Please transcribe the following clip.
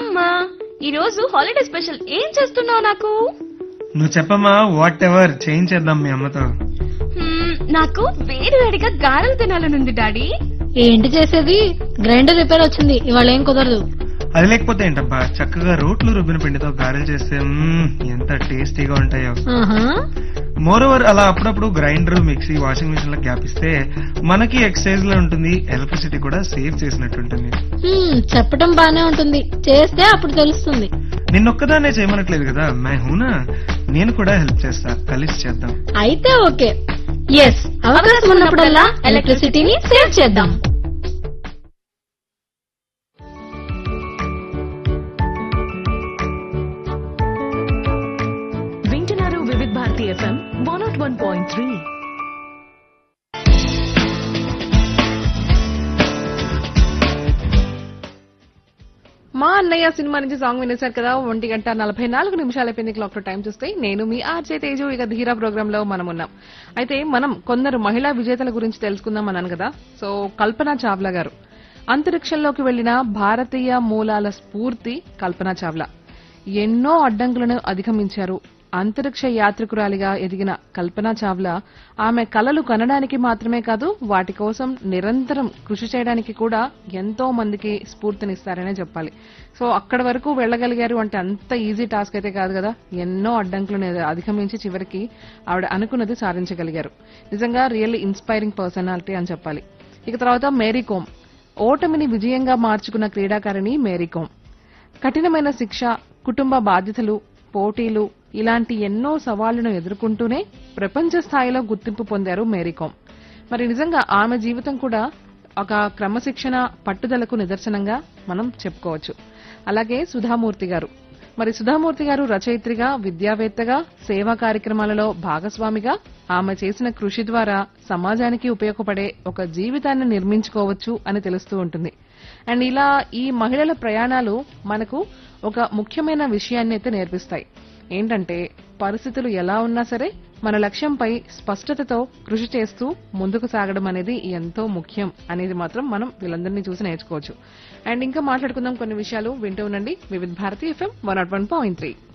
అమ్మా ఈ రోజు హాలిడే స్పెషల్ ఏం చేస్తున్నావు నాకు నువ్వు చెప్పమ్మా వాట్ ఎవర్ చేయించేద్దాం మీ అమ్మతో హ్మ్, నాకు వేడి వేడిగా గారెలు తినాలనుంది డాడీ ఏంటి చేసేది గ్రైండర్ రిపేర్ వచ్చింది ఇవాళ ఏం కుదరదు అది లేకపోతే ఏంటబ్బా చక్కగా రోట్లు రుబ్బిన పిండితో గారెలు చేస్తే మ్మ్, ఎంత టేస్టీగా ఉంటాయో ఆహా మోర్ ఓవర్ అలా అప్పుడప్పుడు గ్రైండర్ మిక్సీ వాషింగ్ మిషన్ లో గ్యాప్ ఇస్తే మనకి ఎక్సైజ్ లో ఉంటుంది ఎలక్ట్రిసిటీ కూడా సేవ్ చేసినట్టు ఉంటుంది హ్మ్, చెప్పటం బానే ఉంటుంది చేస్తే అప్పుడు తెలుస్తుంది నిన్నొక్కదాన్నే చేయమనట్లేదు కదా మై హూనా నేను కూడా హెల్ప్ చేస్తా కలిసి చేద్దాం అయితే ఓకే ఎస్ అవకాశం ఉన్నప్పుడల్లా ఎలక్ట్రిసిటీని సేవ్ చేద్దాం వింటున్నారు Vividh Bharati FM one naught one point three మా అన్నయ్య సినిమా నుంచి సాంగ్ వినేశారు కదా ఒంటి గంట నలభై నాలుగు నిమిషాలు అయిపోయింది క్లాక్ లో టైం చూస్తే నేను మీ ఆర్జే తేజు ఇక ధీరా ప్రోగ్రామ్ లో మనం ఉన్నాం అయితే మనం కొందరు మహిళా విజేతల గురించి తెలుసుకుందాం అన్నాను కదా సో కల్పన చావ్లా గారు అంతరిక్షంలోకి వెళ్లిన భారతీయ మూలాల స్ఫూర్తి కల్పన చావ్లా ఎన్నో అడ్డంకులను అధిగమించారు అంతరిక్ష యాత్రికురాలిగా ఎదిగిన కల్పన చావ్లా ఆమె కలలు కనడానికి మాత్రమే కాదు వాటి కోసం నిరంతరం కృషి చేయడానికి కూడా ఎంతో మందికి స్ఫూర్తినిస్తారనే చెప్పాలి సో అక్కడ వరకు వెళ్ళగలిగారు అంటే అంత ఈజీ టాస్క్ అయితే కాదు కదా ఎన్నో అడ్డంకులను అధిగమించి చివరికి ఆవిడ అనుకున్నది సాధించగలిగారు నిజంగా రియల్లీ ఇన్స్పైరింగ్ పర్సనాలిటీ అని చెప్పాలి ఇక తర్వాత మేరీ కోమ్ ఓటమిని విజయంగా మార్చుకున్న క్రీడాకారిణి మేరీ కోమ్ కఠినమైన శిక్ష కుటుంబ బాధ్యతలు పోటీలు ఇలాంటి ఎన్నో సవాళ్లను ఎదుర్కొంటూనే ప్రపంచ స్థాయిలో గుర్తింపు పొందారు మేరీకోమ్ మరి నిజంగా ఆమె జీవితం కూడా ఒక క్రమశిక్షణ పట్టుదలకు నిదర్శనంగా మనం చెప్పుకోవచ్చు అలాగే సుధామూర్తి గారు మరి సుధామూర్తి గారు రచయిత్రిగా విద్యావేత్తగా సేవా కార్యక్రమాలలో భాగస్వామిగా ఆమె చేసిన కృషి ద్వారా సమాజానికి ఉపయోగపడే ఒక జీవితాన్ని నిర్మించుకోవచ్చు అని తెలుస్తూ ఉంటుంది అండ్ ఇలా ఈ మహిళల ప్రయాణాలు మనకు ఒక ముఖ్యమైన విషయాన్ని అయితే నేర్పిస్తాయి ఏంటంటే పరిస్థితులు ఎలా ఉన్నా సరే మన లక్ష్యంపై స్పష్టతతో కృషి చేస్తూ ముందుకు సాగడం అనేది ఎంతో ముఖ్యం అనేది మాత్రం మనం వీళ్ళందరినీ చూసి నేర్చుకోవచ్చు అండ్ ఇంకా మాట్లాడుకుందాం కొన్ని విషయాలు వింటూ ఉండండి Vividh Bharati FM one naught one point three